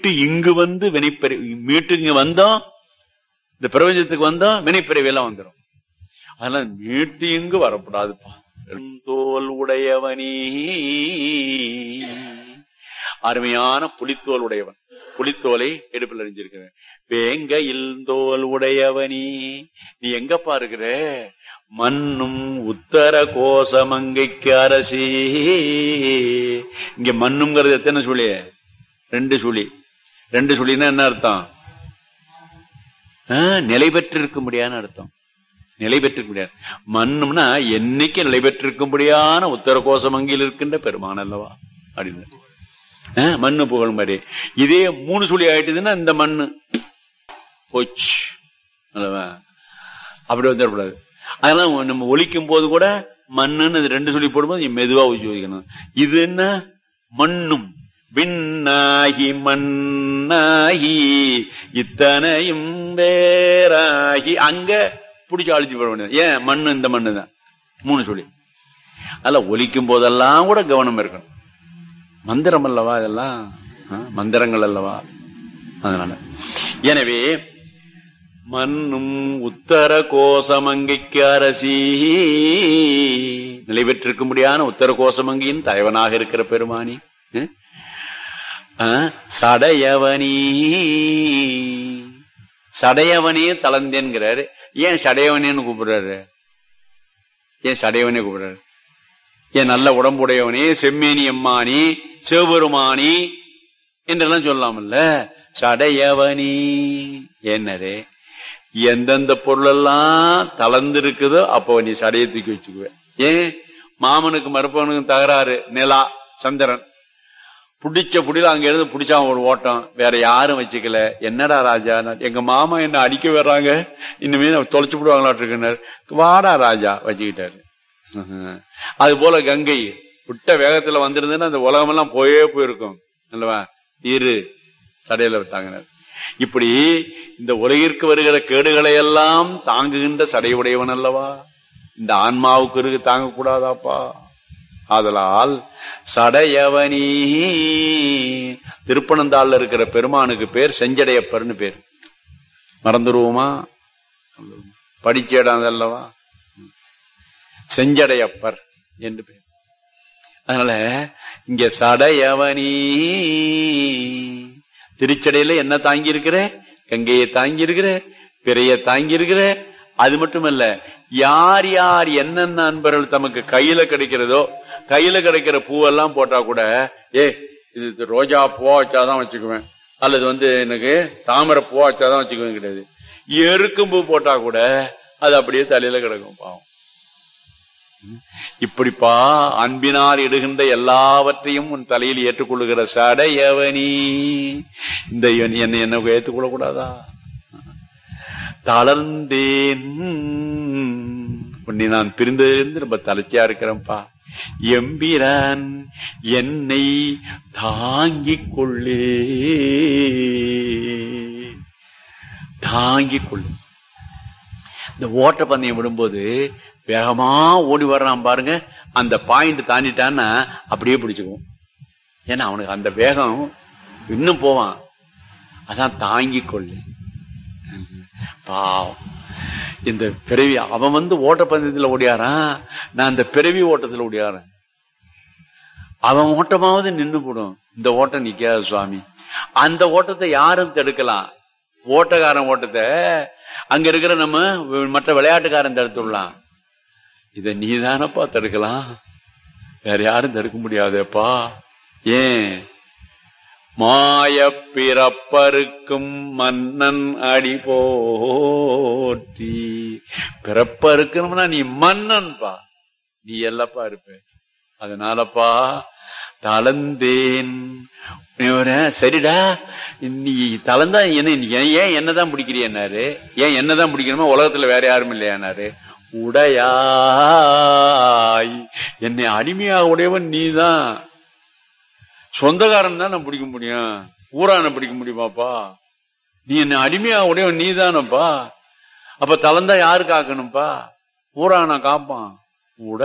மீட்டு இங்கு வந்து வினைப்பறி மீட்டு இங்க வந்தோம் இந்த பிரபஞ்சத்துக்கு வந்தோம் வினைப்பிறவி எல்லாம் வந்துடும் அதனால மீட்டு இங்கு வரக்கூடாதுப்பா தோல் உடையவனே அருமையான புலித்தோல் உடையவன் புலித்தோலை எடுப்பில் அறிஞ்சிருக்கிறேன் வேங்கையில் தோல் உடையவனே நீ எங்கப்பா இருக்கிற மண்ணும் உத்தர கோசமங்கைக்கு அரசி இங்க மண்ணுங்கிறது எத்தனை சுழி ரெண்டு சுழி ரெண்டு சுழின்னா என்ன அர்த்தம் ஆ, நிலை பெற்றிருக்க முடியாதுன்னு அர்த்தம் நிலை பெற்றிருக்க முடியாது மண்ணும்னா என்னைக்கு நிலை பெற்றிருக்கும்படியான உத்தர கோசமங்கில் இருக்கின்ற பெருமான் அல்லவா அப்படின்னு ஆ, மண்ணு புகழ் மாதிரி இதே மூணு சுழி ஆயிட்டுதுன்னா இந்த மண்ணு போச்சு அல்லவா அப்படி வந்துடக்கூடாது அதெல்லாம் நம்ம ஒலிக்கும் போது கூட மண்ணுன்னு இது ரெண்டு சொல்லி போடும்போது நீ மெதுவா ஊசி வைக்கணும் இது என்ன மண்ணும் விண்ணாகி மண்ணாகி இத்தனையும் வேறாகி அங்க பிடிச்சி அழிச்சு போட வேண்டியது ஏன் மண்ணு இந்த மண்ணு தான் மூணு சொல்லி அதுல ஒலிக்கும் போதெல்லாம் கூட கவனம் இருக்கணும் மந்திரம் அல்லவா இதெல்லாம் ஆ, மந்திரங்கள் அல்லவா அதனால எனவே மண்ணும் உத்தர கோசமங்கைக்கு அரசி நிலை பெற்றிருக்கும்படியான உத்தர கோசமங்கியின் தலைவனாக இருக்கிற பெருமானி ம்? ஆ, சடையவனி சடையவனே தளந்தேன்கிறாரு ஏன் சடையவனேன்னு கூப்பிடுறாரு ஏன் சடையவனே கூப்பிடுறாரு ஏன் நல்ல உடம்புடையவனே செம்மேனி அம்மானி சிவபெருமானி என்றெல்லாம் சொல்லலாம்ல சடையவனி என்னரே எந்தெந்த பொருள் எல்லாம் தளர்ந்து இருக்குதோ அப்போ நீ சடையை தூக்கி வச்சுக்குவ ஏன் மாமனுக்கு மருப்பவனுக்கு தகராறு நிலா சந்திரன் புடிச்ச புடியில அங்க இருந்து புடிச்சான் ஒரு ஓட்டம் வேற யாரும் வச்சுக்கல என்னடா ராஜா நான் எங்க மாமா என்ன அடிக்க வர்றாங்க இனிமே நான் தொலைச்சு விடுவாங்களாட்டிருக்கிறார் வாடா ராஜா வச்சுக்கிட்டாரு ம்ஹும். அது போல கங்கை விட்ட வேகத்துல வந்திருந்ததுன்னா அந்த உலகமெல்லாம் போயே போயிருக்கும் அல்லவா இரு சடையில விட்டாங்கனர் இப்படி இந்த உலகிற்கு வருகிற கேடுகளை எல்லாம் தாங்குகின்ற சடையுடையவன் அல்லவா இந்த ஆன்மாவுக்கு இருக்கு தாங்க கூடாதாப்பா ஆதலால் சடையவனி திருப்பனந்தாள்ல இருக்கிற பெருமானுக்கு பேர் செஞ்சடையப்பர்னு பேர் மறந்துருவோமா படிச்ச இடம் அதல்லவா செஞ்சடையப்பர் என்று பேர் அதனால இங்க சடையவனி திருச்சடையில என்ன தாங்கி இருக்கிற கங்கையை தாங்கி இருக்கிற பிறைய தாங்கி இருக்கிற அது மட்டுமல்ல யார் யார் என்னென்ன அன்பர்கள் தமக்கு கையில கிடைக்கிறதோ கையில கிடைக்கிற பூவெல்லாம் போட்டா கூட ஏ இது ரோஜா பூவா வச்சாதான் வச்சுக்குவேன் அல்லது வந்து எனக்கு தாமரை பூவா வச்சாதான் வச்சுக்குவேன் கிடையாது எருக்கும் பூ போட்டா கூட அது அப்படியே தலையில கிடக்கும் பாவம் இப்படிப்பா அன்பினால் இடுகின்ற எல்லாவற்றையும் உன் தலையில் ஏற்றுக்கொள்ளுகிற சடையவனி இந்த இவன் என்னை என்ன ஏற்றுக்கொள்ள கூடாதா தளர்ந்தேன் உன்னை நான் பிரிந்திருந்து ரொம்ப தலைச்சியா இருக்கிறேன்ப்பா எம்பிரான் என்னை தாங்கிக் கொள்ளே தாங்கிக் கொள்ளு இந்த ஓட்ட பந்தயம் விடும்போது வேகமா ஓடி வர்றான் பாருங்க அந்த பாயிண்ட் தாண்டிட்டான்னா அப்படியே பிடிச்சுக்குவோம் ஏன்னா அவனுக்கு அந்த வேகம் இன்னும் போவான் அதான் தாங்கிக் கொள்ளு பாவம் இந்த பிறவி அவன் வந்து ஓட்டப்பந்தயத்துல ஓடியாரான் நான் இந்த பிறவி ஓட்டத்துல ஓடியாரன் அவன் ஓட்டமாவது நின்னு போடும் இந்த ஓட்டம் நிக்காது சுவாமி அந்த ஓட்டத்தை யாரும் தடுக்கலாம் ஓட்டக்காரன் ஓட்டத்தை அங்க இருக்கிற நம்ம மற்ற விளையாட்டுக்காரன் தடுத்துடலாம் இத நீதானப்பா தடுக்கலாம் வேற யாரும் தடுக்க முடியாதேப்பா ஏன் மாய பிறப்பருக்கும் மன்னன் அடி போற்றி பிறப்பருக்கணும்னா நீ மன்னன்பா நீ எல்லப்பா இருப்ப அதனாலப்பா தளர்ந்தேன் இவரு, சரிடா நீ தளர்ந்தா என்ன நீ ஏன் ஏன் என்னதான் பிடிக்கிறியன்னாரு ஏன் என்னதான் பிடிக்கணுமா உலகத்துல வேற யாரும் இல்லையானாரு உடையாய் என்னை அடிமையாக உடையவன் நீதான் சொந்தக்காரன் தான் நான் பிடிக்க முடியும் ஊரான பிடிக்க முடியுமாப்பா நீ என்ன அடிமையா உடையவன் நீ தானப்பா அப்ப தளர்ந்தா யாரு காக்கணும்ப்பா ஊரான காப்பான் உட